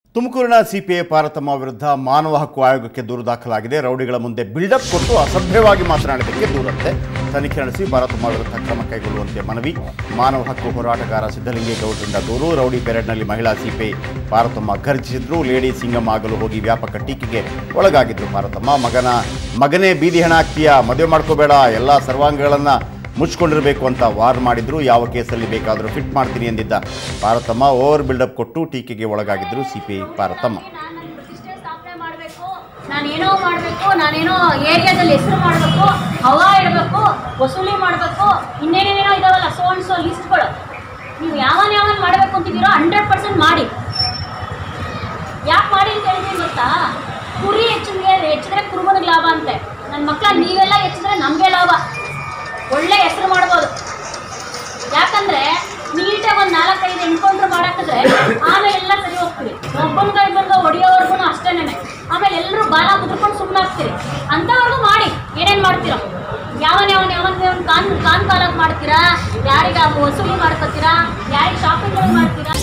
ತುಮಕೂರಿನ ಸಿಪಿಐ ಪಾರತಮ್ಮ ವಿರುದ್ಧ ಮಾನವ ಹಕ್ಕು ಆಯೋಗಕ್ಕೆ ದೂರು ದಾಖಲಾಗಿದೆ ರೌಡಿಗಳ ಮುಂದೆ ಬಿಲ್ಡಪ್ ಕೊಟ್ಟು ಅಸಭ್ಯವಾಗಿ ಮಾತನಾಡಿದ್ದಕ್ಕೆ ದೂರಂತೆ ತನಿಖೆ ನಡೆಸಿ ಪಾರತಮ್ಮ ವಿರುದ್ಧ ಕ್ರಮ ಕೈಗೊಳ್ಳುವಂತೆ ಮನವಿ ಮಾನವ ಹಕ್ಕು ಹೋರಾಟಗಾರ ಸಿದ್ದಲಿಂಗೇಗೌಡರಿಂದ ದೂರು ರೌಡಿ ಪೆರೇಡ್ನಲ್ಲಿ ಮಹಿಳಾ ಸಿಪಿಐ ಪಾರತಮ್ಮ ಘರ್ಜಿಸಿದ್ರು ಲೇಡಿ ಸಿಂಗಮ್ ಆಗಲು ಹೋಗಿ ವ್ಯಾಪಕ ಟೀಕೆಗೆ ಒಳಗಾಗಿದ್ರು ಪಾರತಮ್ಮ ಮಗನ ಮಗನೇ ಬೀದಿ ಹೆಣ ಆಗ್ತೀಯಾ ಮದುವೆ ಮಾಡ್ಕೋಬೇಡ ಎಲ್ಲ ಸರ್ವಾಂಗಗಳನ್ನು ಮುಚ್ಕೊಂಡಿರಬೇಕು ಅಂತ ವಾರ್ ಮಾಡಿದ್ರು ಯಾವ ಕೇಸಲ್ಲಿ ಬೇಕಾದರೂ ಫಿಟ್ ಮಾಡ್ತೀನಿ ಎಂದಿದ್ದ ಪಾರತಮ್ಮ ಓವರ್ ಬಿಲ್ಡಪ್ ಕೊಟ್ಟು ಟೀಕೆಗೆ ಒಳಗಾಗಿದ್ರು ಸಿಪಿಐ ಪಾರತಮ್ಮ ನಾನು ನನ್ನ ಪ್ರತಿಷ್ಠೆ ಸ್ಥಾಪನೆ ಮಾಡಬೇಕು ನಾನೇನೋ ಮಾಡಬೇಕು ನಾನೇನೋ ಏರಿಯಾದಲ್ಲಿ ಹೆಸರು ಮಾಡಬೇಕು ಹವಾ ಇಡಬೇಕು ವಸೂಲಿ ಮಾಡಬೇಕು ಇನ್ನೇನೇನೇನೋ ಇದಾವಲ್ಲ ಸೋ ಅಂಡ್ ಸೋ ಲಿಸ್ಟ್ಗಳು ನೀವು ಯಾವನ್ ಯಾವನ್ ಮಾಡಬೇಕು ಅಂತಿದ್ದೀರೋ ಹಂಡ್ರೆಡ್ ಪರ್ಸೆಂಟ್ ಮಾಡಿ ಯಾಕೆ ಮಾಡಿ ಅಂತ ಹೇಳಿದ್ರೆ ಗೊತ್ತಾ ಕುರಿ ಹೆಚ್ಚಿಗೆ ಹೆಚ್ಚಿದ್ರೆ ಕುರುಬನಿಗೆ ಲಾಭ ಅಂತೆ ನನ್ನ ಮಕ್ಕಳ ನೀವೆಲ್ಲ ಹೆಚ್ಚಿದ್ರೆ ನಮಗೆ ಲಾಭ ಒಳ್ಳೆ ಹೆಸರು ಮಾಡ್ಬೋದು ಯಾಕಂದ್ರೆ ನೀಟಾಗಿ ಒಂದು ನಾಲ್ಕೈದು ಎನ್ಕೌಂಟರ್ ಮಾಡಾಕಿದ್ರೆ ಆಮೇಲೆ ಎಲ್ಲ ಸರಿ ಹೋಗ್ತೀರಿ ಒಬ್ಬನ್ಗ ಇಬ್ಬನ್ಗ ಹೊಡಿಯೋವರೆಗೂ ಅಷ್ಟೇನೆ ಆಮೇಲೆ ಎಲ್ಲರೂ ಬಾಲ ಮುದ್ರಕೊಂಡು ಸುಮ್ಮನೆ ಆಗ್ತೀರಿ ಅಂಥವ್ರಿಗೂ ಮಾಡಿ ಏನೇನು ಮಾಡ್ತೀರಾ ಯಾವನ್ ಯಾವನ್ ಯಾವನ್ ಯಾವನ್ ಕಾನ್ ಕಾನ್ ಕಾಲಾಗಿ ಮಾಡ್ತೀರಾ ಯಾರಿಗೆ ವಸೂಲಿ ಮಾಡ್ಕೊತೀರಾ ಯಾರಿಗೆ ಶಾಪಿಂಗ್ಗಳು ಮಾಡ್ತೀರಾ